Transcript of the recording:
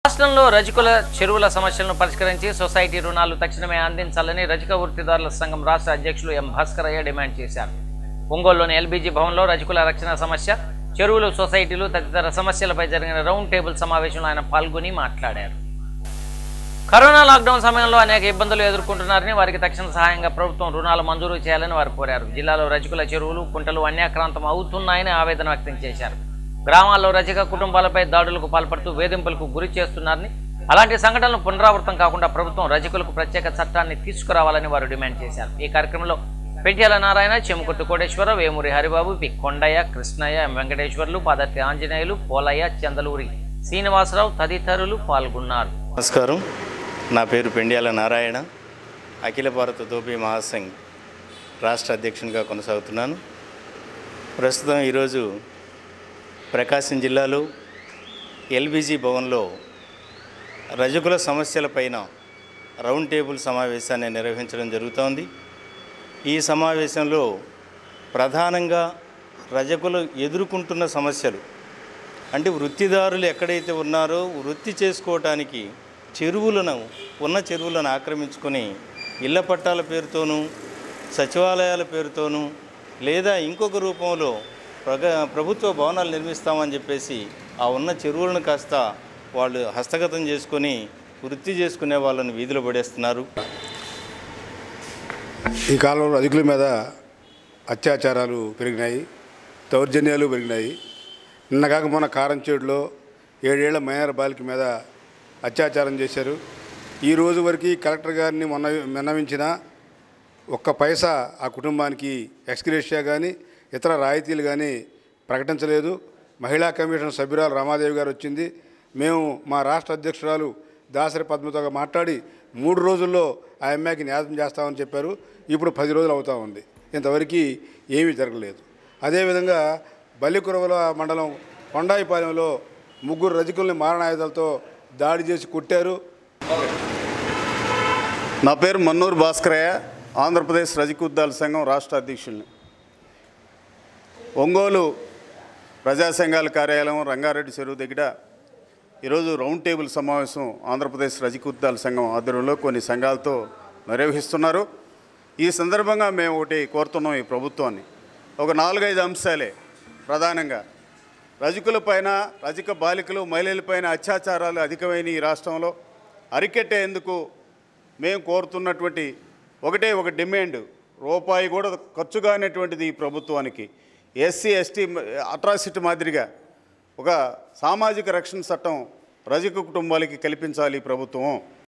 రాష్ట్రంలో రజకుల చెరువుల సమస్యలను పరిష్కరించి సొసైటీ రుణాలు తక్షణమే అందించాలని రజక వృత్తిదారుల సంఘం రాష్ట్ర అధ్యక్షులు ఎం భాస్కరయ్య డిమాండ్ చేశారు ఒంగోలులోని ఎల్బీజీ భవన్లో రజకుల రక్షణ సమస్య చెరువులు సొసైటీలు తదితర సమస్యలపై జరిగిన రౌండ్ టేబుల్ సమావేశంలో ఆయన పాల్గొని మాట్లాడారు కరోనా లాక్డౌన్ సమయంలో అనేక ఇబ్బందులు ఎదుర్కొంటున్నారని వారికి తక్షణ సహాయంగా ప్రభుత్వం రుణాలు మంజూరు చేయాలని వారు కోరారు జిల్లాలో రజకుల చెరువులు కుంటలు అన్యాక్రాంతం అవుతున్నాయని ఆవేదన వ్యక్తం చేశారు గ్రామాల్లో రజక కుటుంబాలపై దాడులకు పాల్పడుతూ వేధింపులకు గురి చేస్తున్నారని అలాంటి సంఘటనలు పునరావృతం కాకుండా ప్రభుత్వం రజకులకు ప్రత్యేక చట్టాన్ని తీసుకురావాలని వారు డిమాండ్ చేశారు ఈ కార్యక్రమంలో పెంట్యాల నారాయణ చెముకుర్తి కోటేశ్వర వేమూరి హరిబాబు పి కొండయ్య కృష్ణయ్య ఎం వెంకటేశ్వర్లు పాదర్తి ఆంజనేయులు పోలయ్య చందలూరి శ్రీనివాసరావు తదితరులు పాల్గొన్నారు నమస్కారం నా పేరు పెండ్యాల నారాయణ అఖిల భారత దోపి మహాసంఘ్ రాష్ట్ర అధ్యక్షునిగా కొనసాగుతున్నాను ప్రస్తుతం ఈరోజు ప్రకాశం జిల్లాలో ఎల్బీజీ భవన్లో రజకుల సమస్యలపైన రౌండ్ టేబుల్ సమావేశాన్ని నిర్వహించడం జరుగుతోంది ఈ సమావేశంలో ప్రధానంగా రజకులు ఎదుర్కొంటున్న సమస్యలు అంటే వృత్తిదారులు ఎక్కడైతే ఉన్నారో వృత్తి చేసుకోవటానికి చెరువులను ఉన్న చెరువులను ఆక్రమించుకొని ఇళ్ల పట్టాల పేరుతోనూ సచివాలయాల పేరుతోనూ లేదా ఇంకొక రూపంలో ప్రగ ప్రభుత్వ భవనాలు నిర్మిస్తామని చెప్పేసి ఆ ఉన్న చెరువులను కాస్త వాళ్ళు హస్తగతం చేసుకొని వృత్తి చేసుకునే వాళ్ళని వీధిలో పడేస్తున్నారు ఈ కాలంలో అధికుల మీద అత్యాచారాలు పెరిగినాయి దౌర్జన్యాలు పెరిగినాయి నిన్న కాక మొన్న కారంచేడులో ఏడేళ్ల మైనర్ బాలిక మీద అత్యాచారం చేశారు ఈ రోజు వరకు కలెక్టర్ గారిని మొన్న విన్నవించిన ఒక్క పైసా ఆ కుటుంబానికి ఎక్స్గ్రేషియా కానీ ఇతర రాయితీలు కానీ ప్రకటించలేదు మహిళా కమిషన్ సభ్యురాలు రమాదేవి గారు వచ్చింది మేము మా రాష్ట్ర అధ్యక్షురాలు దాసరి పద్మతో మాట్లాడి మూడు రోజుల్లో ఆ అమ్మాయికి న్యాయం చేస్తామని చెప్పారు ఇప్పుడు పది రోజులు అవుతా ఉంది ఇంతవరకు ఏమీ జరగలేదు అదేవిధంగా బల్లికురవల మండలం కొండాయిపాలెంలో ముగ్గురు రజకుల్ని మారణాయుధాలతో దాడి చేసి కొట్టారు నా పేరు మన్నూరు భాస్కరయ్య ఆంధ్రప్రదేశ్ రజకుద్దాల సంఘం రాష్ట్ర అధ్యక్షుల్ని ఒంగోలు ప్రజా సంఘాల కార్యాలయం రంగారెడ్డి చెరువు దగ్గర ఈరోజు రౌండ్ టేబుల్ సమావేశం ఆంధ్రప్రదేశ్ రజకుద్దాల సంఘం ఆధ్వర్యంలో కొన్ని సంఘాలతో నిర్వహిస్తున్నారు ఈ సందర్భంగా మేము ఒకటి కోరుతున్నాం ఈ ప్రభుత్వాన్ని ఒక నాలుగైదు అంశాలే ప్రధానంగా రజకుల పైన రజక బాలికలు మహిళలపైన అత్యాచారాలు అధికమైన ఈ రాష్ట్రంలో అరికెట్టేందుకు మేము కోరుతున్నటువంటి ఒకటే ఒక డిమాండ్ రూపాయి కూడా ఖర్చు కానటువంటిది ఈ ప్రభుత్వానికి ఎస్సీ ఎస్టీ అట్రాసిటీ మాదిరిగా ఒక సామాజిక రక్షణ చట్టం రజక కుటుంబాలకి కల్పించాలి ఈ ప్రభుత్వం